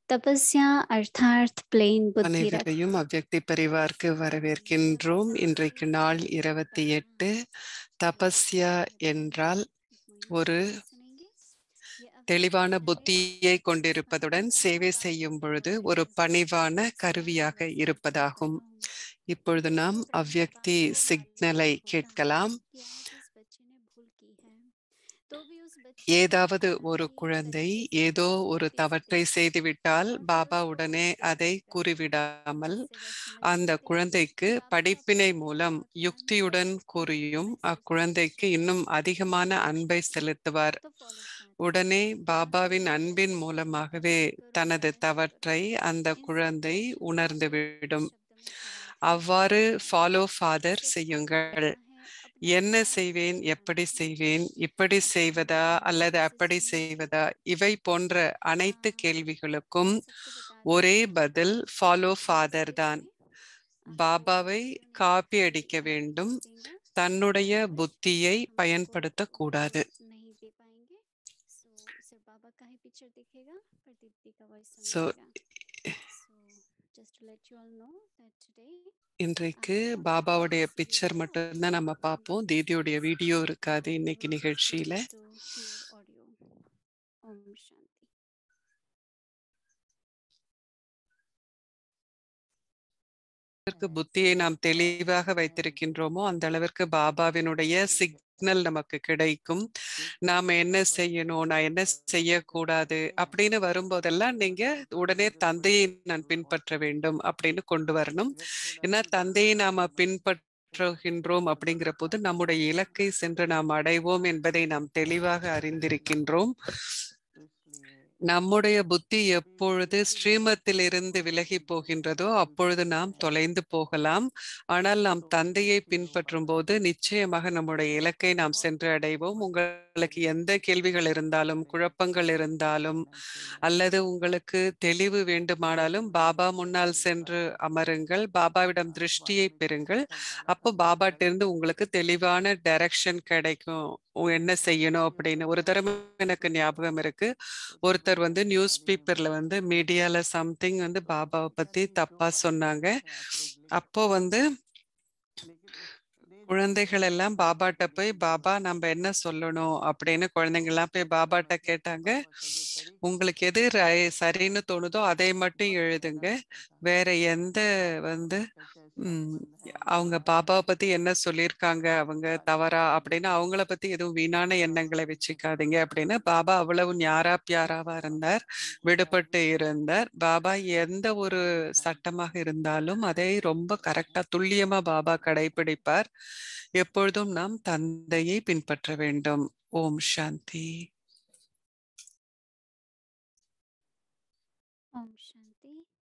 तपस्या अर्थार्थ प्लेन बुद्धि रख அனைவரையும் அவ்வக்தி பரிவார்க்கு வரவேற்கின்றோம் இன்றைக்கு நாள் இருபத்தி எட்டு தபஸ்யா என்றால் ஒரு தெளிவான புத்தியை கொண்டிருப்பதுடன் சேவை செய்யும் பொழுது ஒரு பணிவான கருவியாக இருப்பதாகும் இப்பொழுது நாம் அவ்வக்தி சிக்னலை கேட்கலாம் ஏதாவது ஒரு குழந்தை ஏதோ ஒரு தவற்றை செய்துவிட்டால் பாபா உடனே அதை கூறிவிடாமல் அந்த குழந்தைக்கு படிப்பினை மூலம் யுக்தியுடன் கூறியும் அக்குழந்தைக்கு இன்னும் அதிகமான அன்பை செலுத்துவார் உடனே பாபாவின் அன்பின் மூலமாகவே தனது தவற்றை அந்த குழந்தை உணர்ந்துவிடும் அவ்வாறு ஃபாலோ ஃபாதர் செய்யுங்கள் என்ன செய்வேன் எப்படி செய்வேன் இப்படி செய்வதா அல்லது அப்படி செய்வதா இவை போன்ற அனைத்து கேள்விகளுக்கும் ஒரே பதில் ஃபாலோ ஃபாதர் தான் பாபாவை காப்பி அடிக்க வேண்டும் தன்னுடைய புத்தியை பயன்படுத்தக்கூடாது So, இன்றைக்கு பாபாவுடைய பிக்சர் மட்டும்தான் நம்ம பார்ப்போம் தீதியுடைய வீடியோ இருக்காது இன்னைக்கு நிகழ்ச்சியில புத்தியை நாம் தெளிவாக வைத்திருக்கின்றோமோ அந்த அளவிற்கு பாபாவினுடைய சிக்னல் நமக்கு கிடைக்கும் நாம என்ன செய்யணும் நான் என்ன செய்யக்கூடாது அப்படின்னு வரும்போதெல்லாம் நீங்க உடனே தந்தையை நான் பின்பற்ற வேண்டும் அப்படின்னு கொண்டு வரணும் ஏன்னா தந்தையை நாம பின்பற்றுகின்றோம் அப்படிங்கிற போது நம்முடைய இலக்கை சென்று நாம் அடைவோம் என்பதை நாம் தெளிவாக அறிந்திருக்கின்றோம் நம்முடைய புத்தி எப்பொழுது ஸ்ரீமத்தில் இருந்து விலகி போகின்றதோ அப்பொழுது நாம் தொலைந்து போகலாம் ஆனால் நாம் தந்தையை பின்பற்றும் போது நிச்சயமாக நம்முடைய இலக்கை நாம் சென்று அடைவோம் உங்களுக்கு எந்த கேள்விகள் இருந்தாலும் குழப்பங்கள் இருந்தாலும் அல்லது உங்களுக்கு தெளிவு வேண்டுமானாலும் பாபா முன்னால் சென்று அமருங்கள் பாபாவிடம் திருஷ்டியை பெறுங்கள் அப்போ பாபாட்டிருந்து உங்களுக்கு தெளிவான டைரக்ஷன் கிடைக்கும் என்ன செய்யணும் அப்படின்னு ஒரு தடவை எனக்கு ஞாபகம் இருக்கு ஒருத்தர் வந்து நியூஸ் பேப்பர்ல வந்து மீடியால சம்திங் வந்து பாபாவை பத்தி தப்பா சொன்னாங்க அப்போ வந்து குழந்தைகள் எல்லாம் பாபாட்ட போய் பாபா நம்ம என்ன சொல்லணும் அப்படின்னு குழந்தைங்க எல்லாம் போய் பாபாட்ட கேட்டாங்க உங்களுக்கு எது சரின்னு தோணுதோ அதை மட்டும் எழுதுங்க வேற எந்த வந்து உம் அவங்க பாபாவை பத்தி என்ன சொல்லியிருக்காங்க அவங்க தவறா அப்படின்னு அவங்கள பத்தி எதுவும் வீணான எண்ணங்களை வச்சுக்காதீங்க அப்படின்னு பாபா அவ்வளவு ஞாரா பியாராவா இருந்தார் விடுபட்டு இருந்தார் பாபா எந்த ஒரு சட்டமாக இருந்தாலும் அதை ரொம்ப கரெக்டா துல்லியமா பாபா கடைபிடிப்பார் எப்பொழுதும் நாம் தந்தையை பின்பற்ற வேண்டும் ஓம் சாந்தி ओम शांति